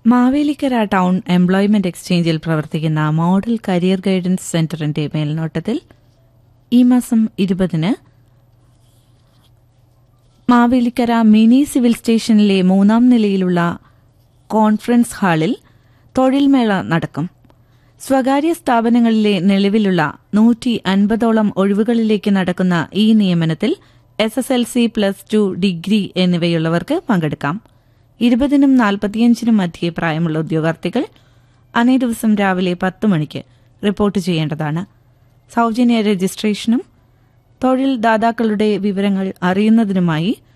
Mavelikkara town employment എക്സ്ചേഞ്ചിൽ പ്രവർത്തിക്കുന്ന model career guidance സെന്ററിന്റെ മേൽനോട്ടത്തിൽ ഈ മാസം ഇരുപതിന് മാവേലിക്കര മിനി സിവിൽ സ്റ്റേഷനിലെ മൂന്നാം നിലയിലുള്ള കോൺഫറൻസ് ഹാളിൽ തൊഴിൽമേള നടക്കും സ്വകാര്യ സ്ഥാപനങ്ങളിലെ നിലവിലുള്ള നൂറ്റി അൻപതോളം ഒഴിവുകളിലേക്ക് നടക്കുന്ന ഈ നിയമനത്തിൽ S S L C plus two degree എന്നിവയുള്ളവർക്ക് പങ്കെടുക്കാം ഇരുപതിനും നാൽപ്പത്തിയഞ്ചിനും മധ്യേ പ്രായമുള്ള ഉദ്യോഗാർത്ഥികൾ അന്നേ ദിവസം രാവിലെ പത്ത് മണിക്ക് റിപ്പോർട്ട് ചെയ്യേണ്ടതാണ് സൗജന്യ രജിസ്ട്രേഷനും തൊഴിൽ ദാതാക്കളുടെ വിവരങ്ങൾ അറിയുന്നതിനുമായി